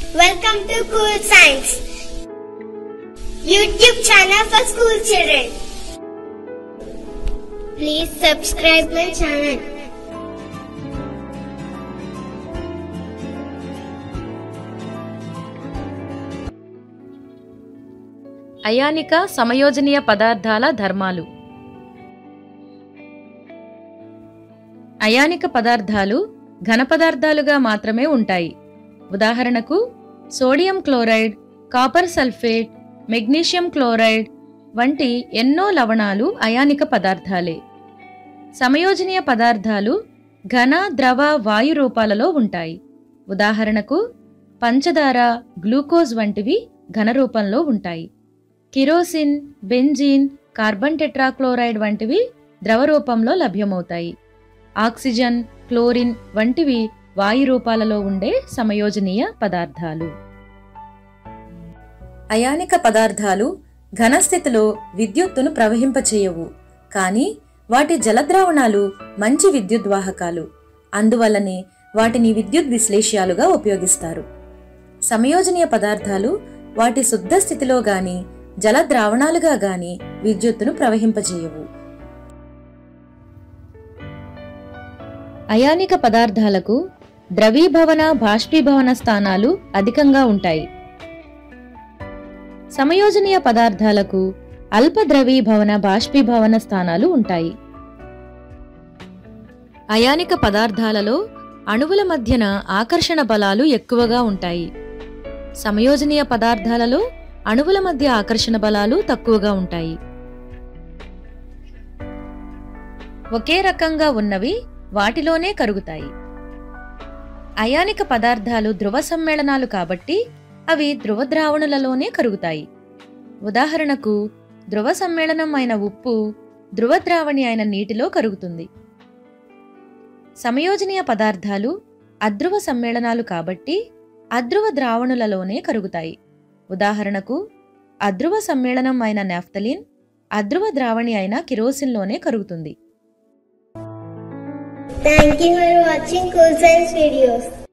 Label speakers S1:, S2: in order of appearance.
S1: Welcome to Cool Science, YouTube channel for school children. Please subscribe my channel.
S2: అయానిక సమయోజనీయ పదార్థాల ధర్మాలు అయానిక పదార్థాలు ఘన పదార్థాలుగా మాత్రమే ఉంటాయి ఉదాహరణకు sodium chloride copper sulphate magnesium chloride వంటి ఎన్నో లవణాలు అయానిక పదార్థాలే సమయోజనీయ పదార్థాలు ఘన ద్రవ వాయు రూపాలలో ఉంటాయి ఉదాహరణకు పంచదార గ్లూకోజ్ వంటివి ఘన రూపంలో ఉంటాయి కిరోసిన్ బెంజీన్ కార్బన్ టెట్రాక్లోరైడ్ వంటివి ద్రవ రూపంలో లభ్యమవుతాయి ఆక్సిజన్ క్లోరిన్ వంటివి వాయు రూపాలలో ఉండే సమయోజనీయ పదార్థాలు అయానిక పదార్థాలు ఘనస్థితిలో విద్యుత్తును ప్రవహింపచేయవు కానీ వాటి జలద్రావణాలు మంచి విద్యుద్వాహకాలు అందువల్లనే వాటిని విద్యుత్ విశ్లేష్యాలుగా ఉపయోగిస్తారు సమయోజనీయ పదార్థాలు వాటి శుద్ధ స్థితిలో గాని జల ద్రావణాలుగా గాని విద్యుత్తును ప్రవహింపజేయవు అయానిక పదార్థాలకు ద్రవీభవన బాష్పీభవన స్థానాలు అధికంగా ఉంటాయి సమయోజనీయ పదార్థాలకు అల్ప ద్రవీభవన బాష్పీభవన స్థానాలు ఉంటాయి అయానిక పదార్థాలలో అణువుల మధ్యన ఆకర్షణ బలాలు ఎక్కువగా ఉంటాయి సమయోజనీయ పదార్థాలలో అణువుల మధ్య ఆకర్షణ బలాలు తక్కువగా ఉంటాయి ఒకే రకంగా ఉన్నవి వాటిలోనే కరుగుతాయి అయానిక పదార్థాలు ధ్రువ సమ్మేళనాలు కాబట్టి అవి ధ్రువ ద్రావణులలోనే కరుగుతాయి ఉదాహరణకు ధ్రువ సమ్మేళనం అయిన ఉప్పు ధ్రువ ద్రావణి అయిన నీటిలో కరుగుతుంది సమయోజనీయ పదార్థాలు అధ్రువ సమ్మేళనాలు కాబట్టి అధ్రువ ద్రావణులలోనే కరుగుతాయి ఉదాహరణకు అధ్రువ సమ్మేళనం అయిన నాఫ్తలిన్ అధ్రువ ద్రావణి అయిన కిరోసిన్లోనే కరుగుతుంది
S1: Thank you for watching Cool Science videos.